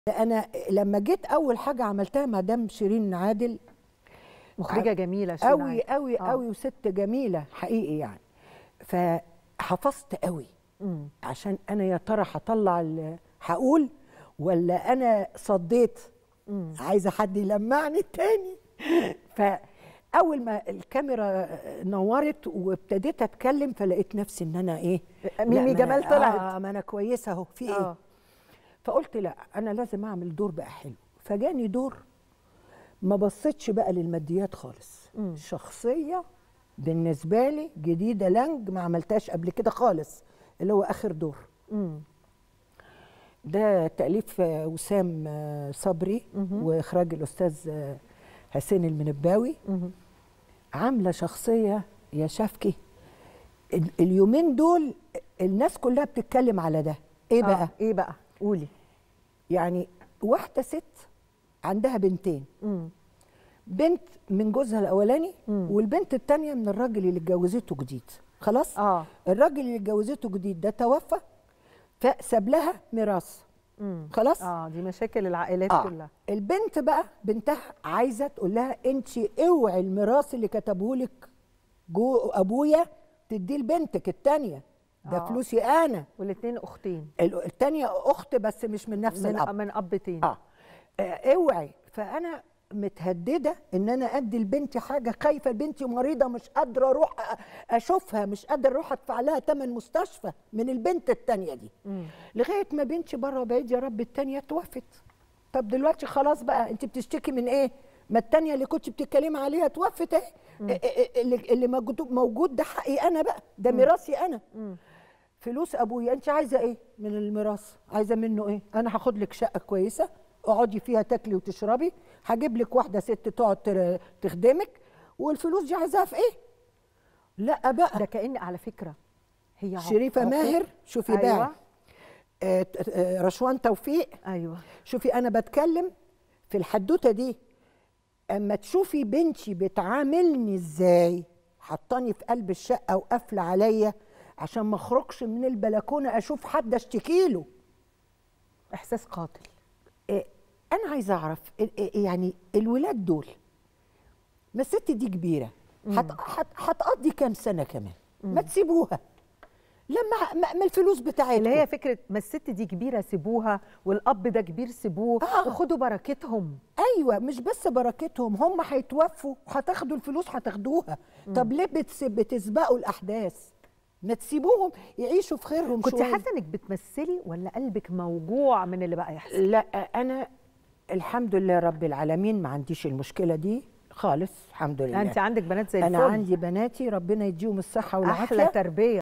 انا لما جيت اول حاجه عملتها مدام شيرين عادل مخرجه جميله شيرين قوي عادل. قوي آه. قوي وست جميله حقيقي يعني فحفظت قوي مم. عشان انا يا ترى هطلع ال- هقول ولا انا صديت مم. عايزه حد يلمعني تاني فاول ما الكاميرا نورت وابتديت اتكلم فلقيت نفسي ان انا ايه ميمي لا، ما أنا- جمال طلعت. اه ما انا كويسه اهو في ايه اه فقلت لا انا لازم اعمل دور بقى حلو فجاني دور ما بصيتش بقى للماديات خالص مم. شخصيه بالنسبه لي جديده لانج ما عملتهاش قبل كده خالص اللي هو اخر دور مم. ده تاليف آه، وسام آه، صبري مهم. واخراج الاستاذ آه، حسين المنباوي مم. عامله شخصيه يا شفكي ال- اليومين دول الناس كلها بتتكلم على ده ايه بقى آه. ايه بقى قولي يعني واحده ست عندها بنتين مم. بنت من جوزها الاولاني مم. والبنت التانية من الراجل اللي اتجوزته جديد خلاص اه الراجل اللي اتجوزته جديد ده توفى فساب لها ميراث مم. خلاص اه دي مشاكل العائلات آه. كلها البنت بقى بنتها عايزه تقول لها انت اوعي الميراث اللي كتبه لك جو ابويا تديه لبنتك التانية ده آه. فلوسي انا والاثنين اختين ال- التانية اخت بس مش من نفس من الاب من اب تاني اه آه، اوعي فانا متهدده ان انا ادي لبنتي حاجه خايفه بنتي مريضه مش قادره اروح أ- اشوفها مش قادره اروح ادفع لها ثمن مستشفى من البنت التانية دي مم. لغايه ما بنتي بره بعيد يا رب التانية توفت طب دلوقتي خلاص بقى انت بتشتكي من ايه ما التانية اللي كنت بتتكلمي عليها توفت اهي إيه- إيه- اللي اللي موجود موجود ده حقي انا بقى ده ميراثي انا مم. فلوس ابويا انت عايزه ايه من الميراث عايزه منه ايه انا هاخد لك شقه كويسه اقعدي فيها تاكلي وتشربي هجيب لك واحده ست تقعد تر- تخدمك والفلوس دي عايزاها في ايه لا بقى ده كأن على فكره هي عق- شريفه عقوق. ماهر شوفي أيوة. بقى آه، ت- آه، رشوان توفيق ايوه شوفي انا بتكلم في الحدوته دي اما تشوفي بنتي بتعاملني ازاي حطاني في قلب الشقه وقافله عليا عشان ما اخرجش من البلكونه اشوف حد اشتكي له احساس قاتل إيه، انا عايزه اعرف ال- إيه يعني الولاد دول ما الست دي كبيره هت- هت- هتقضي كام سنه كمان ما تسيبوها لما ما ما الفلوس بتاعتكم اللي هي فكره ما الست دي كبيره سيبوها والاب ده كبير سيبوه آه. وخدوا بركتهم ايوه مش بس بركتهم هم هيتوفوا وهتاخدوا الفلوس هتاخدوها طب ليه بتس- بتسبقوا الاحداث ما تسيبوهم يعيشوا في خيرهم كنت شويه حاسه انك بتمثلي ولا قلبك موجوع من اللي بقى يحصل لا انا الحمد لله رب العالمين ما عنديش المشكله دي خالص الحمد لله انت عندك بنات زي انا الفل عندي بناتي ربنا يديهم الصحه والعافيه احلى تربيه